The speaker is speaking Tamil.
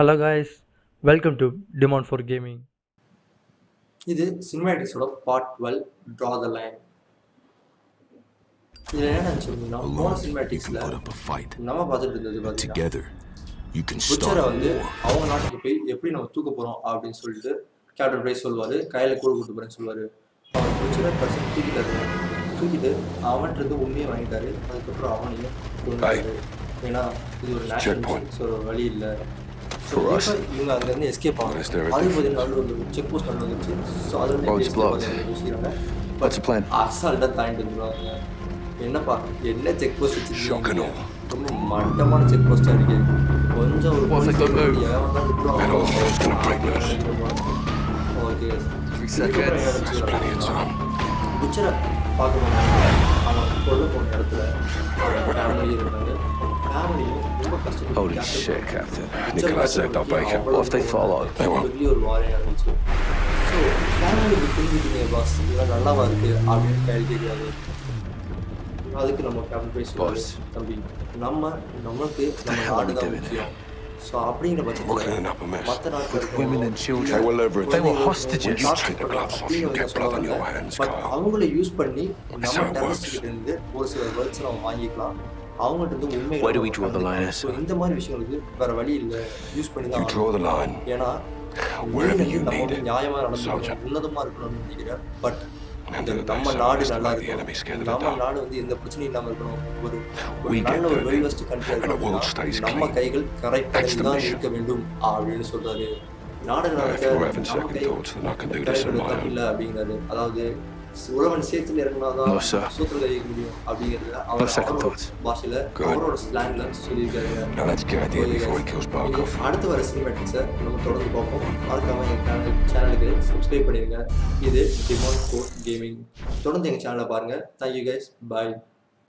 Hello guys, welcome to Demon for Gaming. இது சினிமேட்டிக்ஸோட part twelve draw the line இதில் என்ன நினச்சோம்னா போன Alone, you சினிமேட்டிக்ஸில் can put up a fight. நம்ம பார்த்துட்டு இருந்தது பார்த்தீங்கன்னா Together, you can start புச்சரை a வந்து war. அவங்க நாட்டுக்கு போய் எப்படி நம்ம தூக்க போகிறோம் அப்படின்னு சொல்லிட்டு கேப்டன் பிரைஸ் சொல்லுவார் கையில் கூட கூட்டு போகிறேன்னு சொல்லுவார் அவர் புச்சரை பர்சன் தூக்கிட்டாரு தூக்கிட்டு அவன்கிட்ட இருந்து உண்மையை வாங்கிட்டாரு அதுக்கப்புறம் அவனையும் கொண்டுட்டாரு ஏன்னா இது ஒரு நேஷனல் Checkpoint. ஸோ வேற வழி இல்லை For us. இவங்க அங்கேருந்து எஸ்கேப் Is ஆகும் there a அது பார்த்தீங்கன்னா நடுவில் வந்து செக் போஸ்ட் நடுவில் வந்துச்சு ஸோ அது வந்து Road's escape blocked. ஆகுதுன்னு யோசிக்கிறாங்க What's the plan? அசால்ட்டாக தாண்டிட்டு வந்துடுவாங்க என்னப்பா என்ன செக் போஸ்ட் Shock and வச்சிருக்கீங்க awe. ரொம்ப மட்டமான செக் போஸ்ட்டாக இருக்கு கொஞ்சம் ஒரு What if they don't move? That old hell's gonna break loose. Okay Three seconds. There's plenty of time. புச்சரை பார்க்கணும் அவன் கொல்ல போன இடத்துல ஃபேமிலி இருந்தாங்க ஃபேமிலியும் ரொம்ப கஷ்டப்பட்டு Holy capture shit, பண்ணி- Captain. புச்சரை Nicholas said they'll break him. What if they follow? They won't. பெரிய ஒரு வாரே இருந்துச்சு ஸோ ஃபேமிலிக்கு புரிஞ்சுக்கிங்க பாஸ் இதெல்லாம் நல்லாவா இருக்கு அப்படின்னு கேள்வி கேட்காது அதுக்கு நம்ம கேப்டன் பேசுவாரு Boss. தம்பி நம்ம நமக்கு நம்ம hell are நாடு we தான் doing முக்கியம் ஸோ அப்படிங்கிற We're cleaning பட்சத்தில் up a mess. மற்ற நாட்டில் women and children. They were leverage. They were hostages. You take the gloves off, you get blood on your hands, but Kyle. அவங்கள யூஸ் பண்ணி That's நம்ம how it டெரரிஸ்ட் works. கிட்ட இருந்து ஒரு சில வேர்ட்ஸ் நம்ம வாங்கிக்கலாம் அவங்கள்ட்ட இருந்து உண்மை Where do we draw the line, sir? இந்த மாதிரி விஷயங்களுக்கு வேற வழி இல்லை யூஸ் பண்ணி You தான் draw the ஆகணும். line ஏன்னா wherever நீ you வந்து நம்ம need வந்து it, நியாயமா நடந்துக்கணும் soldier. உன்னதமா இருக்கணும்னு நினைக்கிறேன் பட் And இந்த then they நம்ம say நாடு it's நல்லா like the enemy scared இருக்கணும் of the நம்ம dark. நாடு வந்து எந்த பிரச்சனையும் இல்லாம இருக்கணும் ஒரு ஒரு We get நல்ல ஒரு dirty, வெல்வெஸ்ட் country and the world stays நம்ம clean. கைகள் கரெக்ட் That's the தான் mission. இருக்க வேண்டும் அப்படின்னு சொல்றாரு நாடு Now, if நடக்க you're having நம்ம second guy thoughts, then I can do this correct on my தப்பு own. இல்லை அப்படிங்கிறாரு அதாவது உழவன் சேத்துல இறங்கினாதான் No, sir. சூத்திர வைக்க முடியும் அப்படிங்கிறது No அவர் second அவரோட thoughts. பாஷையில Good. அவரோட ஸ்லாங்ல சொல்லியிருக்காரு Now let's get out of here before he kills Barkov. அடுத்து வர சினிமேட்டிக்ஸை நம்ம தொடர்ந்து பார்ப்போம் மறக்காம எங்கள் சேனல் சேனலுக்கு சப்ஸ்கிரைப் பண்ணிடுங்க இது டிமான் கோட் கேமிங் தொடர்ந்து எங்கள் சேனலை பாருங்கள் தேங்க்யூ கைஸ் பாய்